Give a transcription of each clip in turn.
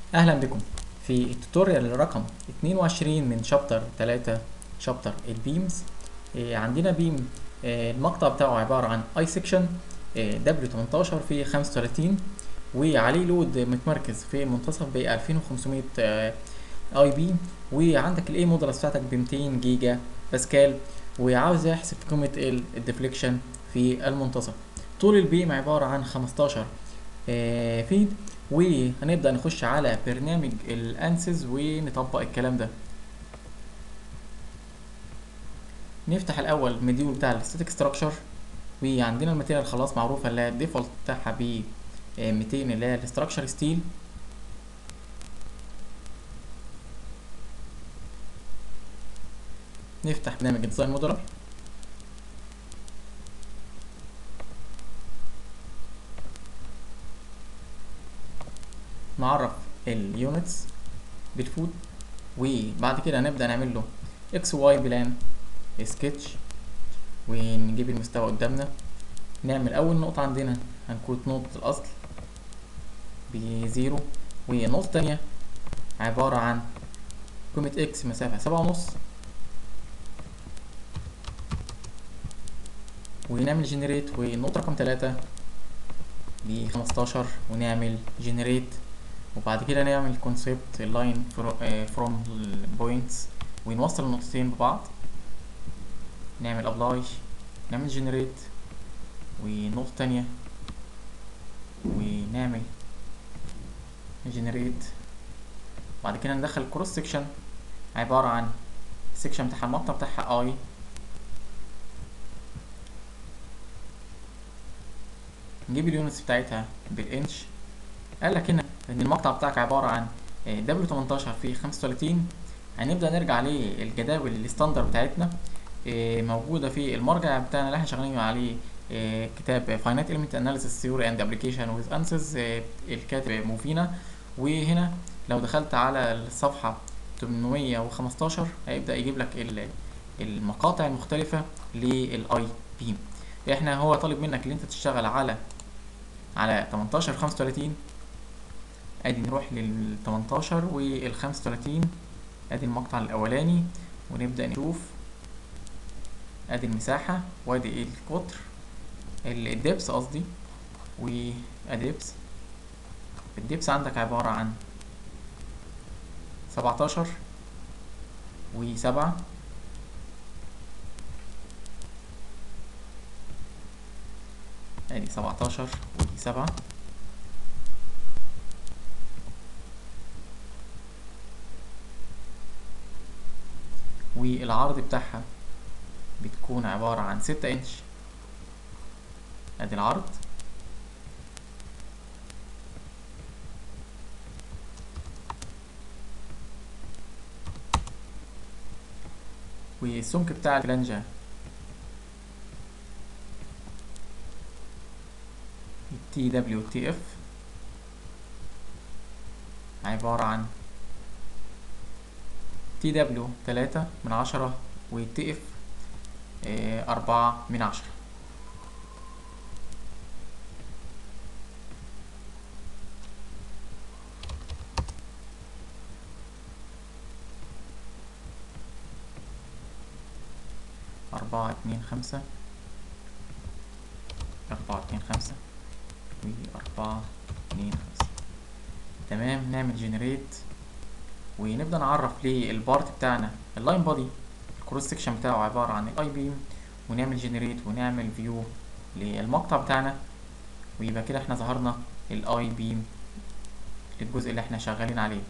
اهلا بكم في التوتوريال رقم 22 من شابتر 3 شابتر البيمز إيه، عندنا بيم إيه، المقطع بتاعه عبارة عن اي سيكشن دبليو 18 في 35 وعليه لود متمركز في منتصف ب 2500 اي بي وعندك الاي مودلس بتاعتك ب 200 جيجا باسكال وعاوز يحسب قيمة الديفليكشن في المنتصف طول البيم عبارة عن 15 آه، فيد وهنبدأ نخش على برنامج الانسز ونطبق الكلام ده نفتح الاول مديول بتاع الستاتيك ستراكشر وعندنا الماتيريال خلاص معروفة اللي هي الديفولت بتاعها ب 200 اللي هي الستراكشر ستيل نفتح برنامج ديزاين موديلر نعرف اليونتس بالفود وبعد كده هنبدأ نعمل له اكس واي بلان سكتش ونجيب المستوى قدامنا نعمل اول نقطة عندنا هنكوت نقطة الاصل بزيرو ونقطة تانية عبارة عن قيمة اكس مسافة سبعة ونص ونعمل جنريت والنقطة رقم تلاتة بخمستاشر ونعمل جنريت وبعد كده نعمل كونسبت اللاين فروم بوينتس ونوصل النقطتين ببعض نعمل ابلاي نعمل جنريت ونقطة تانية ونعمل جنريت بعد كده ندخل كروس سيكشن عبارة عن السيكشن بتاع المقطع بتاعها اي نجيب اليونتس بتاعتها بالانش قال لك هنا ان المقطع بتاعك عبارة عن دبليو 18 في 35 هنبدأ نرجع للجداول الستاندر بتاعتنا موجودة في المرجع بتاعنا اللي احنا شغالين عليه كتاب Finite Element Analysis Theory and Application with Answers الكاتب موفينا وهنا لو دخلت على الصفحة 815 هيبدأ يجيب لك المقاطع المختلفة للاي بيم احنا هو طالب منك ان انت تشتغل على على 18 35 ادي نروح لل 18 وال 35 ادي المقطع الاولاني ونبدأ نشوف ادي المساحة وادي القطر الدبس قصدي وادبس الدبس عندك عبارة عن سبعتاشر وسبعة ادي سبعتاشر وسبعة والعرض بتاعها بتكون عبارة عن ستة انش ادي العرض والسمك بتاع الفلانجة تي دبليو تي اف عبارة عن تي دبليو تلاتة من عشرة وتي اف أربعة من عشرة أربعة اتنين خمسة أربعة اتنين خمسة وأربعة اتنين خمسة تمام نعمل جنريت ونبدأ نعرف للبارت بتاعنا اللاين بودي الكروس سكشن بتاعه عبارة عن الاي بيم ونعمل جنريت ونعمل فيو للمقطع بتاعنا ويبقى كده احنا ظهرنا الاي بيم للجزء اللي احنا شغالين عليه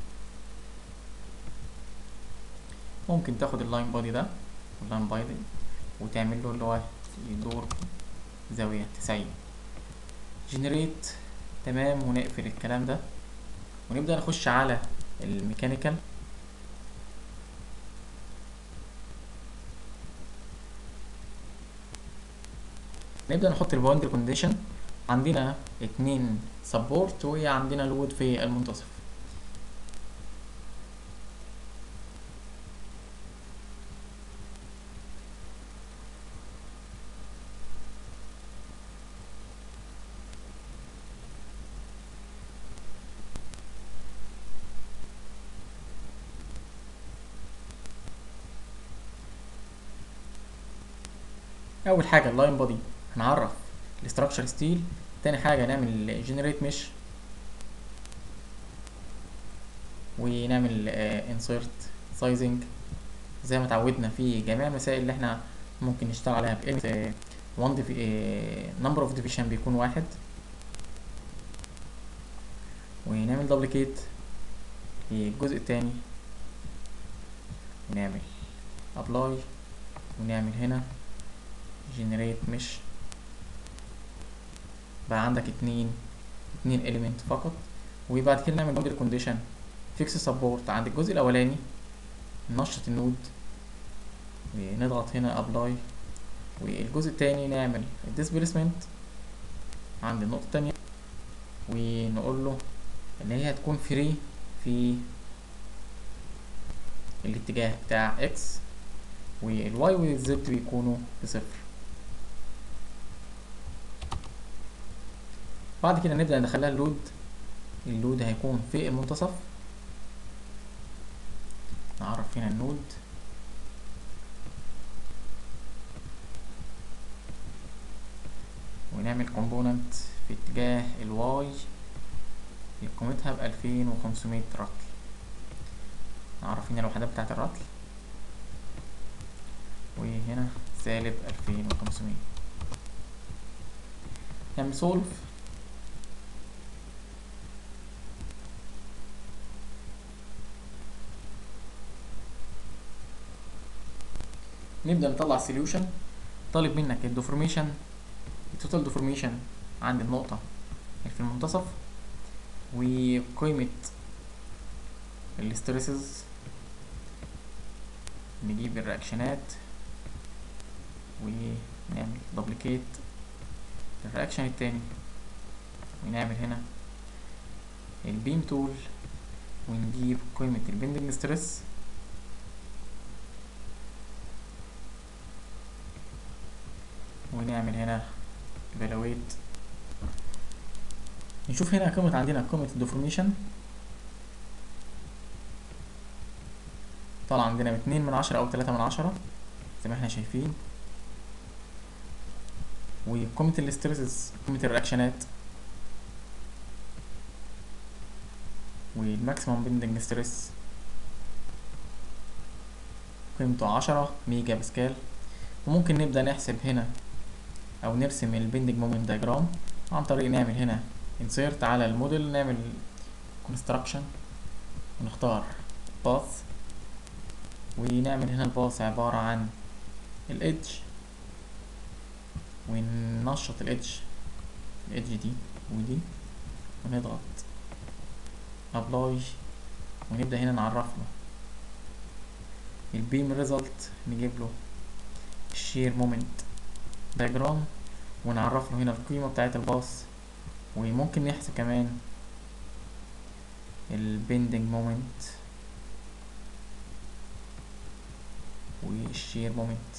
ممكن تاخد اللاين بودي ده واللاين بودي وتعمل له اللي هو يدور زاوية تسعين جنريت تمام ونقفل الكلام ده ونبدأ نخش على الميكانيكال نبدأ نحط الباوندري كونديشن عندنا اتنين سبورت وعندنا لود في المنتصف اول حاجه اللاين بودي هنعرف الاستراكشر ستيل تاني حاجه نعمل جنريت مش ونعمل انسيرت سايزنج زي ما اتعودنا في جميع المسائل اللي احنا ممكن نشتغل عليها بان 1 نمبر اوف ديفيشن بيكون واحد ونعمل دبليكيت للجزء التاني ونعمل ابلاي ونعمل هنا جنريت مش بقى عندك اتنين اتنين اليمنت فقط وبعد كده نعمل باوندري كونديشن فيكس سبورت عند الجزء الاولاني ننشط النود ونضغط هنا ابلاي والجزء التاني نعمل الديسبيسمنت عند النقطة التانية ونقول له ان هي هتكون فري في الاتجاه بتاع اكس والواي والزد بيكونوا بصفر بعد كده نبدأ ندخلها اللود اللود هيكون في المنتصف نعرف هنا النود ونعمل كومبوننت في اتجاه الواي اللي قيمتها بألفين وخمسمية رطل نعرف هنا الوحدات بتاعة الرطل وهنا سالب ألفين وخمسمية نعمل سولف نبدأ نطلع سوليوشن طالب منك الديفورميشن التوتال ديفورميشن عند النقطة اللي في المنتصف وقيمة الاسترسز نجيب الرياكشنات ونعمل دوبليكيت الرياكشن التاني ونعمل هنا البيم تول ونجيب قيمة البندنج ستريس ونعمل هنا evaluate نشوف هنا قيمة عندنا قيمة الديفورميشن طالع عندنا باتنين من عشرة أو تلاتة من عشرة زي ما احنا شايفين وقيمة الاسترسز قيمة الرياكشنات والماكسيموم بندنج ستريس قيمته عشرة ميجا باسكال وممكن نبدأ نحسب هنا أو نرسم البندنج مومنت دايجرام عن طريق نعمل هنا insert على الموديل نعمل construction ونختار path ونعمل هنا الباص عبارة عن الإدج وننشط الإدج الإدج دي ودي ونضغط أبلاي ونبدأ هنا نعرف له البيم ريزلت نجيب له الشير مومنت دايجرام ونعرف له هنا القيمة بتاعت الباص وممكن نحسب كمان البندنج مومنت والشير مومنت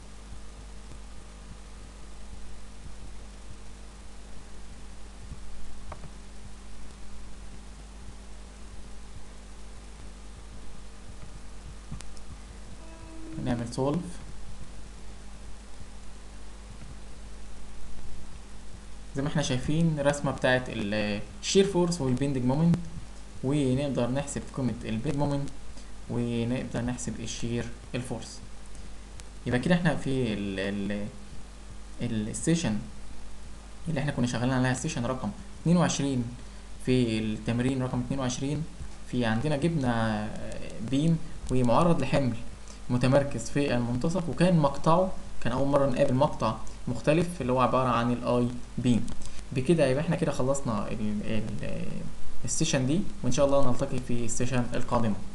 نعمل سولف زي ما احنا شايفين الرسمة بتاعت الشير فورس والبندنج مومنت ونقدر نحسب قيمة البيد مومنت ونقدر نحسب الشير الفورس يبقى كده احنا في ال ال السيشن اللي احنا كنا شغالين عليها السيشن رقم 22 في التمرين رقم 22 في عندنا جبنا بيم ومعرض لحمل متمركز في المنتصف وكان مقطعه كان اول مره نقابل مقطع مختلف اللي هو عباره عن الاي بيم بكده يبقى احنا كده خلصنا ال ال السيشن دي وان شاء الله نلتقي في السيشن القادمه